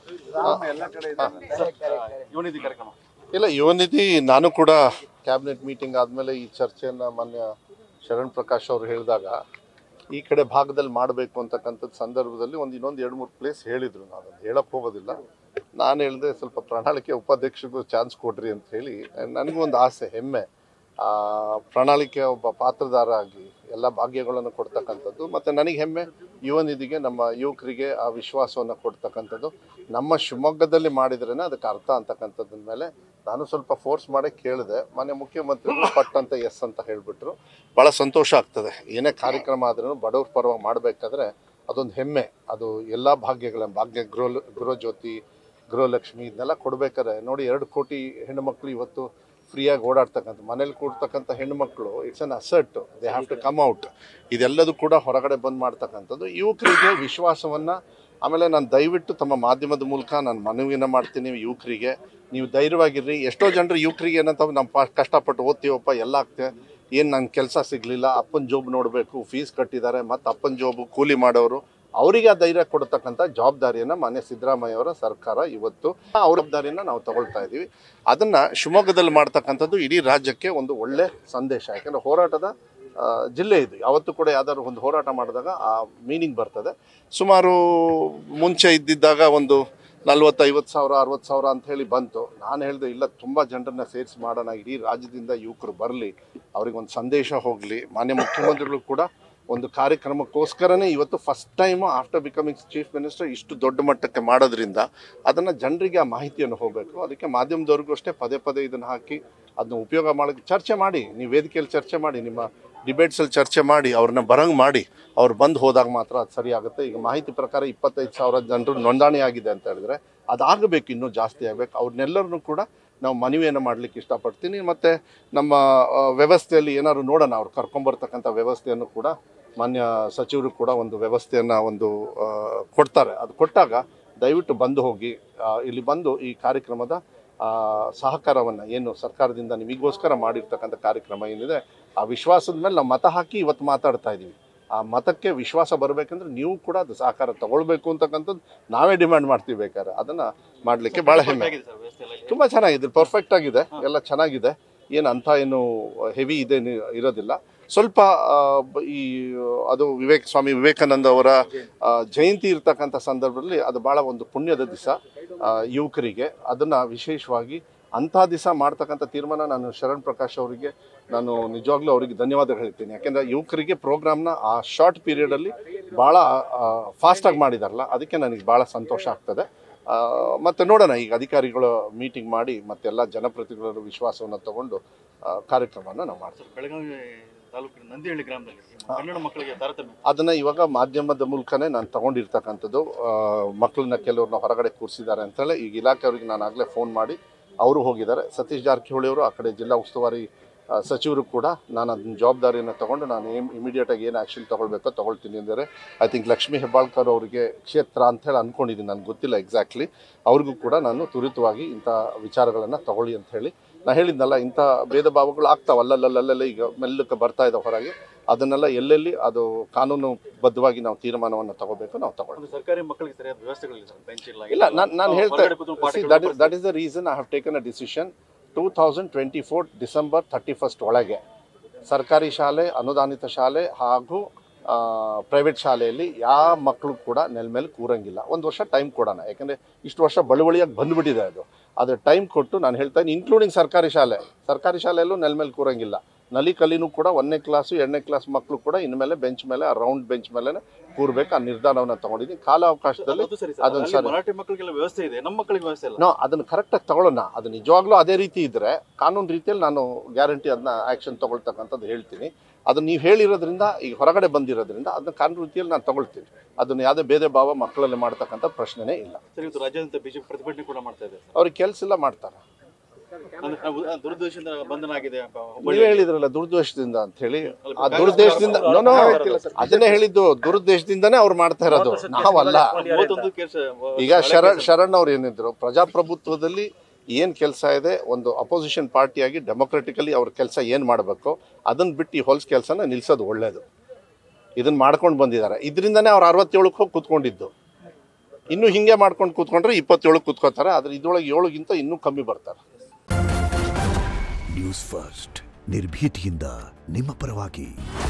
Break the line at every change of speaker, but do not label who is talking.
ಯುವನಿಧಿ ಕಾರ್ಯಕ್ರಮ
ಇಲ್ಲ ಯುವನಿಧಿ ನಾನು ಕೂಡ ಕ್ಯಾಬಿನೆಟ್ ಮೀಟಿಂಗ್ ಆದಮೇಲೆ ಈ ಚರ್ಚೆಯನ್ನು ಮಾನ್ಯ ಶರಣ್ ಪ್ರಕಾಶ್ ಅವರು ಹೇಳಿದಾಗ ಈ ಕಡೆ ಭಾಗದಲ್ಲಿ ಮಾಡಬೇಕು ಅಂತಕ್ಕಂಥದ್ದು ಸಂದರ್ಭದಲ್ಲಿ ಒಂದು ಇನ್ನೊಂದು ಎರಡು ಮೂರು ಪ್ಲೇಸ್ ಹೇಳಿದರು ನಾನು ಅದನ್ನು ಹೇಳಕ್ಕೆ ಹೋಗೋದಿಲ್ಲ ನಾನು ಹೇಳಿದೆ ಸ್ವಲ್ಪ ಪ್ರಣಾಳಿಕೆ ಉಪಾಧ್ಯಕ್ಷರಿಗೂ ಚಾನ್ಸ್ ಕೊಡ್ರಿ ಅಂತ ಹೇಳಿ ನನಗೂ ಒಂದು ಆಸೆ ಹೆಮ್ಮೆ ಆ, ಪ್ರಣಾಳಿಕೆ ಒಬ್ಬ ಪಾತ್ರಧಾರ ಆಗಿ ಎಲ್ಲ ಭಾಗ್ಯಗಳನ್ನು ಕೊಡ್ತಕ್ಕಂಥದ್ದು ಮತ್ತು ನನಗೆ ಹೆಮ್ಮೆ ಯುವ ನಿಧಿಗೆ ನಮ್ಮ ಯುವಕರಿಗೆ ಆ ವಿಶ್ವಾಸವನ್ನು ಕೊಡ್ತಕ್ಕಂಥದ್ದು ನಮ್ಮ ಶಿವಮೊಗ್ಗದಲ್ಲಿ ಮಾಡಿದ್ರೇ ಅದಕ್ಕೆ ಅರ್ಥ ಅಂತಕ್ಕಂಥದ್ರ ಮೇಲೆ ನಾನು ಸ್ವಲ್ಪ ಫೋರ್ಸ್ ಮಾಡೇ ಕೇಳಿದೆ ಮನೆ ಮುಖ್ಯಮಂತ್ರಿಗಳು ಪಟ್ ಅಂತ ಎಸ್ ಅಂತ ಹೇಳಿಬಿಟ್ರು ಭಾಳ ಸಂತೋಷ ಆಗ್ತದೆ ಏನೇ ಕಾರ್ಯಕ್ರಮ ಆದ್ರೂ ಬಡವ್ರ ಪರವಾಗಿ ಮಾಡಬೇಕಾದ್ರೆ ಅದೊಂದು ಹೆಮ್ಮೆ ಅದು ಎಲ್ಲ ಭಾಗ್ಯಗಳ ಭಾಗ್ಯ ಗೃಹ ಗೃಹಜ್ಯೋತಿ ಗೃಹಲಕ್ಷ್ಮಿ ಇದನ್ನೆಲ್ಲ ಕೊಡ್ಬೇಕಾದ್ರೆ ನೋಡಿ ಎರಡು ಕೋಟಿ ಹೆಣ್ಣುಮಕ್ಳು ಇವತ್ತು ಫ್ರೀಯಾಗಿ ಓಡಾಡ್ತಕ್ಕಂಥ ಮನೇಲಿ ಕೂಡ್ತಕ್ಕಂಥ ಹೆಣ್ಣುಮಕ್ಳು it's an assert they have to come out ಇದೆಲ್ಲದೂ ಕೂಡ ಹೊರಗಡೆ ಬಂದ್ ಮಾಡ್ತಕ್ಕಂಥದ್ದು ಯುವಕರಿಗೆ ವಿಶ್ವಾಸವನ್ನು ಆಮೇಲೆ ನಾನು ದಯವಿಟ್ಟು ತಮ್ಮ ಮಾಧ್ಯಮದ ಮೂಲಕ ನಾನು ಮನವಿನ ಮಾಡ್ತೀನಿ ಯುವಕರಿಗೆ ನೀವು ಧೈರ್ಯವಾಗಿರ್ರಿ ಎಷ್ಟೋ ಜನರು ಯುವಕರಿಗೆ ಏನಂತ ನಮ್ಮ ಪ ಕಷ್ಟಪಟ್ಟು ಓದ್ತೀವಪ್ಪ ಎಲ್ಲ ಆಗ್ತದೆ ಏನು ನನ್ನ ಕೆಲಸ ಸಿಗಲಿಲ್ಲ ಅಪ್ಪನ ಜಾಬ್ ನೋಡಬೇಕು ಫೀಸ್ ಕಟ್ಟಿದ್ದಾರೆ ಮತ್ತು ಅಪ್ಪನ ಜಾಬು ಕೂಲಿ ಮಾಡೋರು ಅವರಿಗೆ ಆ ಧೈರ್ಯ ಕೊಡ್ತಕ್ಕಂಥ ಜವಾಬ್ದಾರಿಯನ್ನು ಮಾನ್ಯ ಸಿದ್ದರಾಮಯ್ಯ ಅವರ ಸರ್ಕಾರ ಇವತ್ತು ಅವ್ರ ಜವಾಬ್ದಾರಿಯನ್ನು ನಾವು ತಗೊಳ್ತಾ ಇದ್ದೀವಿ ಅದನ್ನು ಶಿವಮೊಗ್ಗದಲ್ಲಿ ಮಾಡ್ತಕ್ಕಂಥದ್ದು ಇಡೀ ರಾಜ್ಯಕ್ಕೆ ಒಂದು ಒಳ್ಳೆ ಸಂದೇಶ ಯಾಕಂದರೆ ಹೋರಾಟದ ಆ, ಜಿಲ್ಲೆ ಇದು ಯಾವತ್ತೂ ಕೂಡ ಯಾವ್ದಾದ್ರು ಒಂದು ಹೋರಾಟ ಮಾಡಿದಾಗ ಆ ಮೀನಿಂಗ್ ಬರ್ತದೆ ಸುಮಾರು ಮುಂಚೆ ಇದ್ದಿದ್ದಾಗ ಒಂದು ನಲ್ವತ್ತು ಐವತ್ತು ಸಾವಿರ ಅರವತ್ತು ಸಾವಿರ ಅಂತ ಹೇಳಿ ಬಂತು ನಾನು ಹೇಳಿದೆ ಇಲ್ಲ ತುಂಬ ಜನರನ್ನ ಸೇರಿಸಿ ಮಾಡೋಣ ಇಡೀ ರಾಜ್ಯದಿಂದ ಯುವಕರು ಬರಲಿ ಅವ್ರಿಗೊಂದು ಸಂದೇಶ ಹೋಗಲಿ ಮಾನ್ಯ ಮುಖ್ಯಮಂತ್ರಿಗಳು ಕೂಡ ಒಂದು ಕಾರ್ಯಕ್ರಮಕ್ಕೋಸ್ಕರನೇ ಇವತ್ತು first time after becoming chief minister ಇಷ್ಟು ದೊಡ್ಡ ಮಟ್ಟಕ್ಕೆ ಮಾಡೋದ್ರಿಂದ ಅದನ್ನು ಜನರಿಗೆ ಆ ಮಾಹಿತಿಯನ್ನು ಹೋಗಬೇಕು ಅದಕ್ಕೆ ಮಾಧ್ಯಮದವ್ರಿಗೂ ಅಷ್ಟೇ ಪದೇ ಪದೇ ಇದನ್ನು ಹಾಕಿ ಅದನ್ನ ಉಪಯೋಗ ಮಾಡೋಕ್ಕೆ ಚರ್ಚೆ ಮಾಡಿ ನೀವು ವೇದಿಕೆಯಲ್ಲಿ ಚರ್ಚೆ ಮಾಡಿ ನಿಮ್ಮ ಡಿಬೇಟ್ಸಲ್ಲಿ ಚರ್ಚೆ ಮಾಡಿ ಅವ್ರನ್ನ ಬರಂಗ್ ಮಾಡಿ ಅವ್ರು ಬಂದು ಹೋದಾಗ ಮಾತ್ರ ಅದು ಸರಿ ಆಗುತ್ತೆ ಈಗ ಮಾಹಿತಿ ಪ್ರಕಾರ ಇಪ್ಪತ್ತೈದು ಸಾವಿರ ಜನರು ನೋಂದಣಿ ಆಗಿದೆ ಅಂತ ಹೇಳಿದ್ರೆ ಅದಾಗಬೇಕು ಇನ್ನೂ ಜಾಸ್ತಿ ಆಗಬೇಕು ಅವ್ರನ್ನೆಲ್ಲರನ್ನೂ ಕೂಡ ನಾವು ಮನವಿಯನ್ನು ಮಾಡಲಿಕ್ಕೆ ಇಷ್ಟಪಡ್ತೀನಿ ಮತ್ತು ನಮ್ಮ ಆ, ವ್ಯವಸ್ಥೆಯಲ್ಲಿ ಏನಾದ್ರು ನೋಡೋಣ ಅವ್ರು ಕರ್ಕೊಂಬರ್ತಕ್ಕಂಥ ವ್ಯವಸ್ಥೆಯನ್ನು ಕೂಡ ಮಾನ್ಯ ಸಚಿವರು ಕೂಡ ಒಂದು ವ್ಯವಸ್ಥೆಯನ್ನು ಒಂದು ಆ, ಕೊಡ್ತಾರೆ ಅದು ಕೊಟ್ಟಾಗ ದಯವಿಟ್ಟು ಬಂದು ಹೋಗಿ ಆ, ಇಲ್ಲಿ ಬಂದು ಈ ಕಾರ್ಯಕ್ರಮದ ಸಹಕಾರವನ್ನು ಏನು ಸರ್ಕಾರದಿಂದ ನಿಮಗೋಸ್ಕರ ಮಾಡಿರ್ತಕ್ಕಂಥ ಕಾರ್ಯಕ್ರಮ ಏನಿದೆ ಆ ವಿಶ್ವಾಸದ ಮೇಲೆ ನಾವು ಮತ ಹಾಕಿ ಇವತ್ತು ಮಾತಾಡ್ತಾ ಇದ್ದೀವಿ ಆ ಮತಕ್ಕೆ ವಿಶ್ವಾಸ ಬರಬೇಕಂದ್ರೆ ನೀವು ಕೂಡ ಅದು ಸಹಕಾರ ತಗೊಳ್ಬೇಕು ಅಂತಕ್ಕಂಥದ್ದು ನಾವೇ ಡಿಮ್ಯಾಂಡ್ ಮಾಡ್ತೀವಿ ಬೇಕಾದ್ರೆ ಅದನ್ನು ಮಾಡಲಿಕ್ಕೆ ಭಾಳ ಹೆಮ್ಮೆ
ಹೇಗಿದೆ ಸರ್ ವ್ಯವಸ್ಥೆ ಎಲ್ಲ
ತುಂಬ ಚೆನ್ನಾಗಿದೆ ಪರ್ಫೆಕ್ಟ್ ಆಗಿದೆ ಎಲ್ಲ ಚೆನ್ನಾಗಿದೆ ಏನು ಅಂಥ ಏನು ಹೆವಿ ಇದೆ ಇರೋದಿಲ್ಲ ಸ್ವಲ್ಪ ಆ, ಬ- ಈ ಅದು ವಿವೇಕ್ ಸ್ವಾಮಿ ವಿವೇಕಾನಂದ ಅವರ ಆ, ಜಯಂತಿ ಇರ್ತಕ್ಕಂಥ ಸಂದರ್ಭದಲ್ಲಿ ಅದು ಭಾಳ ಒಂದು ಪುಣ್ಯದ ದಿವಸ ಯುವಕರಿಗೆ ಅದನ್ನು ವಿಶೇಷವಾಗಿ ಅಂಥ ದಿವಸ ಮಾಡ್ತಕ್ಕಂಥ ತೀರ್ಮಾನ ನಾನು ಶರಣ್ ಪ್ರಕಾಶ್ ಅವರಿಗೆ ನಾನು ನಿಜವಾಗ್ಲೂ ಅವರಿಗೆ ಧನ್ಯವಾದ ಹೇಳ್ತೀನಿ ಯಾಕೆಂದರೆ ಯುವಕರಿಗೆ ಪ್ರೋಗ್ರಾಮ್ನ ಆ ಶಾರ್ಟ್ ಪೀರಿಯಡಲ್ಲಿ ಭಾಳ ಫಾಸ್ಟಾಗಿ ಮಾಡಿದಾರಲ್ಲ ಅದಕ್ಕೆ ನನಗೆ ಭಾಳ ಸಂತೋಷ ಆಗ್ತದೆ ಆ, ಮತ್ತೆ ನೋಡೋಣ ಈಗ ಅಧಿಕಾರಿಗಳು ಮೀಟಿಂಗ್ ಮಾಡಿ ಮತ್ತೆಲ್ಲ ಜನಪ್ರತಿನಿಧಿಗಳ ವಿಶ್ವಾಸವನ್ನು ತಗೊಂಡು ಆ, ಕಾರ್ಯಕ್ರಮವನ್ನು ನಾವು ಮಾಡ್ತೀವಿ
ಸರ್ ಬೆಳಗಾವಿ ತಾಲೂಕಿನ ನಂದಿಹಳ್ಳಿ ಗ್ರಾಮದಲ್ಲಿ ಕನ್ನಡ ಮಕ್ಕಳಿಗೆ ತಾರತಮ್ಯ
ಅದನ್ನು ಇವಾಗ ಮಾಧ್ಯಮದ ಮೂಲಕನೇ ನಾನು ತಗೊಂಡಿರ್ತಕ್ಕಂಥದ್ದು ಆ, ಮಕ್ಕಳನ್ನ ಕೆಲವ್ರನ್ನ ಹೊರಗಡೆ ಕೂರಿಸಿದ್ದಾರೆ ಅಂತೇಳಿ ಈಗ ಇಲಾಖೆಯವ್ರಿಗೆ ನಾನು ಆಗಲೇ ಫೋನ್ ಮಾಡಿ ಅವರು ಹೋಗಿದ್ದಾರೆ ಸತೀಶ್ ಜಾರಕಿಹೊಳಿ ಅವರು ಆ ಕಡೆ ಜಿಲ್ಲಾ ಉಸ್ತುವಾರಿ ಆ, ಸಚಿವರು ಕೂಡ ನಾನು ಅದನ್ನ ಜವಾಬ್ದಾರಿಯನ್ನು ತಗೊಂಡು ನಾನು ಏಮ್ ಇಮಿಡಿಯೇಟಾಗಿ ಏನು ಆ್ಯಕ್ಷನ್ ತೊಗೊಳ್ಬೇಕೋ ತೊಗೊಳ್ತೀನಿ ಅಂದರೆ ಐ ಥಿಂಕ್ ಲಕ್ಷ್ಮೀ ಹೆಬ್ಬಾಳ್ಕರ್ ಅವರಿಗೆ ಕ್ಷೇತ್ರ ಅಂತೇಳಿ ಅಂದ್ಕೊಂಡಿದ್ದೀನಿ ನನಗೆ ಗೊತ್ತಿಲ್ಲ ಎಕ್ಸಾಕ್ಟ್ಲಿ ಅವ್ರಿಗೂ ಕೂಡ ನಾನು ತ್ವರಿತವಾಗಿ ಇಂಥ ವಿಚಾರಗಳನ್ನು ತಗೊಳ್ಳಿ ಅಂತ ಹೇಳಿ ನಾ ಹೇಳಿದ್ನಲ್ಲ ಇಂಥ ಭೇದ ಭಾವಗಳು ಆಗ್ತಾವೆ ಅಲ್ಲಲ್ಲಲ್ಲಲ್ಲೇ ಈಗ ಮೆಲ್ಲಕ್ಕೆ ಬರ್ತಾ ಇದ್ದಾವೆ ಹೊರಗೆ ಅದನ್ನೆಲ್ಲ ಎಲ್ಲೆಲ್ಲಿ ಅದು ಕಾನೂನು ಬದ್ಧವಾಗಿ ನಾವು ತೀರ್ಮಾನವನ್ನು ತಗೋಬೇಕು ನಾವು ತಗೊಳ್ಳಿ
ಒಂದು ಸರ್ಕಾರಿ ಮಕ್ಕಳಿಗೆ ಸರಿಯಾದ ವ್ಯವಸ್ಥೆಗಳಿಲ್ಲ ಸರ್ ಬೆಂಚ್ ಇಲ್ಲ
ಇಲ್ಲ ನಾನು ನಾನು ಹೇಳ್ತಾ
ಹೊರಗಡೆ ಕೂತ್ಕೊಂಡು ಪಾಠ
that is that is the reason I have taken a decision two thousand twenty four December thirty first ಒಳಗೆ ಸರ್ಕಾರಿ ಶಾಲೆ ಅನುದಾನಿತ ಶಾಲೆ ಹಾಗೂ ಪ್ರೈವೇಟ್ ಶಾಲೆಯಲ್ಲಿ ಯಾವ ಮಕ್ಕಳು ಕೂಡ ನೆಲ ಮೇಲೆ ಕೂರಂಗಿಲ್ಲ ಒಂದು ವರ್ಷ ಟೈಮ್ ಕೊಡೋಣ ಯಾಕಂದರೆ ಇಷ್ಟು ವರ್ಷ ಬಳುವಳಿಯಾಗಿ ಬಂದುಬಿಟ್ಟಿದೆ ಅದು ಅದು ಟೈಮ್ ಕೊಟ್ಟು ನಾನು ಹೇಳ್ತಾ ಇದ್ದೀನಿ ಇನ್ಕ್ಲೂಡಿಂಗ್ ಸರ್ಕಾರಿ ಶಾಲೆ ಸರ್ಕಾರಿ ಶಾಲೆಯಲ್ಲೂ ನೆಲ ಮೇಲೆ ಕೂರಂಗಿಲ್ಲ ನಲಿ ಕಲಿನೂ ಕೂಡ ಒಂದನೇ ಕ್ಲಾಸು ಎರಡನೇ ಕ್ಲಾಸ್ ಮಕ್ಕಳು ಕೂಡ ಇನ್ಮೇಲೆ ಬೆಂಚ್ ಮೇಲೆ ಆ ರೌಂಡ್ ಬೆಂಚ್ ಮೇಲೆ ಕೂರ್ಬೇಕು ಆ ನಿರ್ಧಾರವನ್ನು ತಗೊಂಡಿದ್ದೀನಿ ಕಾಲಾವಕಾಶದಲ್ಲಿ
ಅದು ಸರಿ
ಅದೊಂದು
ಸರ್
ಸರಿ.
ಮರಾಠಿ ಮಕ್ಕಳಿಗೆಲ್ಲ ವ್ಯವಸ್ಥೆ ಇದೆ ನಮ್ಮ ಮಕ್ಕಳಿಗೆ ವ್ಯವಸ್ಥೆ ಇಲ್ಲ
ನೋ ಅದನ್ನು ಕರೆಕ್ಟಾಗಿ ತಗೊಳ್ಳೋಣ ಅದು ನಿಜವಾಗ್ಲೂ ಅದೇ ರೀತಿ ಇದ್ದರೆ ಕಾನೂನು ರೀತಿಯಲ್ಲಿ ನಾನು ಗ್ಯಾರಂಟಿ ಅದನ್ನ ಆ್ಯಕ್ಷನ್ ತಗೊಳ್ತಕ್ಕಂಥದ್ದು ಹೇಳ್ತೀನಿ ಅದನ್ನು ನೀವು ಹೇಳಿರೋದ್ರಿಂದ ಈಗ ಹೊರಗಡೆ ಬಂದಿರೋದ್ರಿಂದ ಅದನ್ನ ಕಾನೂನು ರೀತಿಯಲ್ಲಿ ನಾನು ತಗೊಳ್ತೀನಿ ಅದನ್ನು ಯಾವುದೇ ಭೇದ ಭಾವ ಮಕ್ಕಳಲ್ಲಿ ಮಾಡ್ತಕ್ಕಂಥ ಪ್ರಶ್ನೆನೇ ಇಲ್ಲ
ಸರ್ ಇವತ್ತು ರಾಜ್ಯಾದ್ಯಂತ ಬಿಜೆಪಿ ಪ್ರತಿಭಟನೆ ಕೂಡ ಮಾಡ್ತಾ ಇದೆ
ಅವ್ರಿಗೆ ಕೆಲಸ ಇಲ್ಲ ಮಾಡ್ತಾರೆ
ಅಂದ್ರೆ ನಾವು ದುರುದ್ದೇಶದಿಂದ ಬಂಧನ ಆಗಿದೆ
ನೀವೇ ಹೇಳಿದ್ರಲ್ಲ ದುರ್ದೋಷದಿಂದ ಅಂತ ಹೇಳಿ ಆ ದುರುದ್ದೇಶದಿಂದ ನೋ ನೋ ಅದನ್ನೇ ಹೇಳಿದ್ದು ದುರುದ್ದೇಶದಿಂದನೇ ಅವ್ರು ಮಾಡ್ತಾ ಇರೋದು ನಾವಲ್ಲ
ಮೂವತ್ತೊಂದು ಕೇಸ್
ಈಗ ಶರಣ್ ಶರಣ್ ಅವ್ರು ಏನಿದ್ರು ಪ್ರಜಾಪ್ರಭುತ್ವದಲ್ಲಿ ಏನು ಕೆಲಸ ಇದೆ ಒಂದು ಅಪೋಸಿಷನ್ ಪಾರ್ಟಿಯಾಗಿ ಡೆಮೊಕ್ರೆಟಿಕಲಿ ಅವ್ರ ಕೆಲಸ ಏನು ಮಾಡಬೇಕು ಅದನ್ನ ಬಿಟ್ಟು ಈ ಹೊಲ್ಸ್ ಕೆಲಸನ ನಿಲ್ಸೋದು ಒಳ್ಳೇದು ಇದನ್ನ ಮಾಡ್ಕೊಂಡು ಬಂದಿದ್ದಾರೆ ಇದರಿಂದನೇ ಅವ್ರು ಅರವತ್ತೇಳಕ್ಕೆ ಹೋಗಿ ಕೂತ್ಕೊಂಡಿದ್ದು ಇನ್ನು ಹಿಂಗೆ ಮಾಡ್ಕೊಂಡು ಕೂತ್ಕೊಂಡ್ರೆ ಇಪ್ಪತ್ತೇಳು ಕೂತ್ಕೋತಾರೆ ಆದರೆ ಇದ್ರೊಳಗೆ ಏಳುಗಿಂತ ಇನ್ನೂ ಕಮ್ಮಿ ಬರ್ತಾರೆ
ನ್ಯೂಸ್ ಫಸ್ಟ್ ನಿರ್ಭೀತಿಯಿಂದ ನಿಮ್ಮ ಪರವಾಗಿ